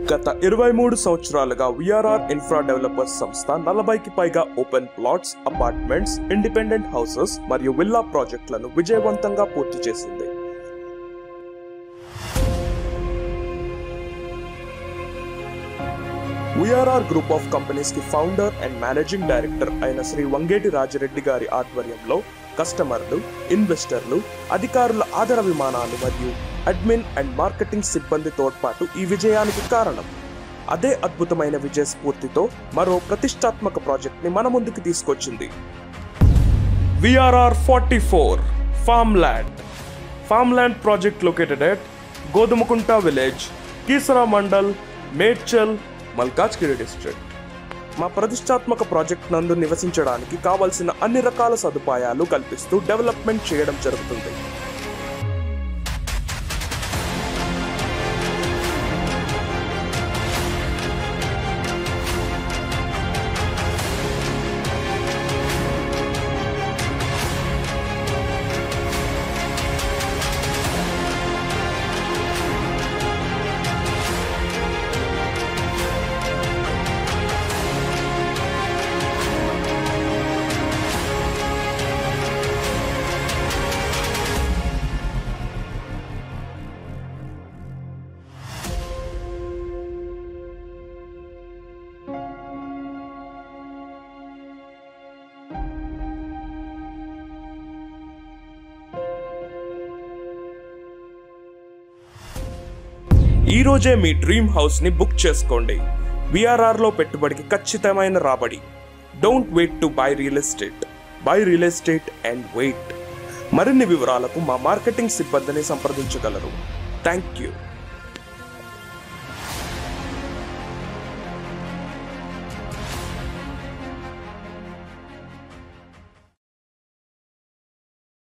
గత ఇరవై మూడు సంవత్సరాలుగా విఆర్ఆర్ ఇన్ఫ్రా డెవలపర్స్ సంస్థ నలభైకి పైగా open plots apartments independent houses మరియు విల్లా ప్రాజెక్టులను విజయవంతంగా పూర్తి చేసింది విఆర్ఆర్ గ్రూప్ ఆఫ్ కంపెనీస్ కి ఫౌండర్ అండ్ మేనేజింగ్ డైరెక్టర్ అయిన శ్రీ వంగేటి రాజిరెడ్డి గారి ఆధ్వర్యంలో కస్టమర్లు ఇన్వెస్టర్లు అధికారుల ఆదర విమానాలు మరియు అడ్మిన్ అండ్ మార్కెటింగ్ సిబ్బంది తోడ్పాటు ఈ విజయానికి కారణం అదే అద్భుతమైన విజయ స్ఫూర్తితో మరో ప్రతిష్టాత్మక ప్రాజెక్ట్ ని మన ముందుకు తీసుకొచ్చింది VRR forty four farm land farm land project located at Godhumakunta village Keesara mandal Medchal Malkajgiri district మా ప్రతిష్టాత్మక ప్రాజెక్ట్ నందు నివసించడానికి కావలసిన అన్ని రకాల సదుపాయాలు కల్పిస్తూ డెవలప్మెంట్ చేయడం జరుగుతుంది ఈ రోజే మీ డ్రీమ్ హౌస్ ని బుక్ చేసుకోండి విఆర్ఆర్ లో పెట్టుబడికి ఖచ్చితమైన రాబడి don't wait to buy real estate buy real estate and wait మరిన్ని వివరాలకు మా మార్కెటింగ్ సిబ్బందిని సంప్రదించగలరు థ్యాంక్ యూ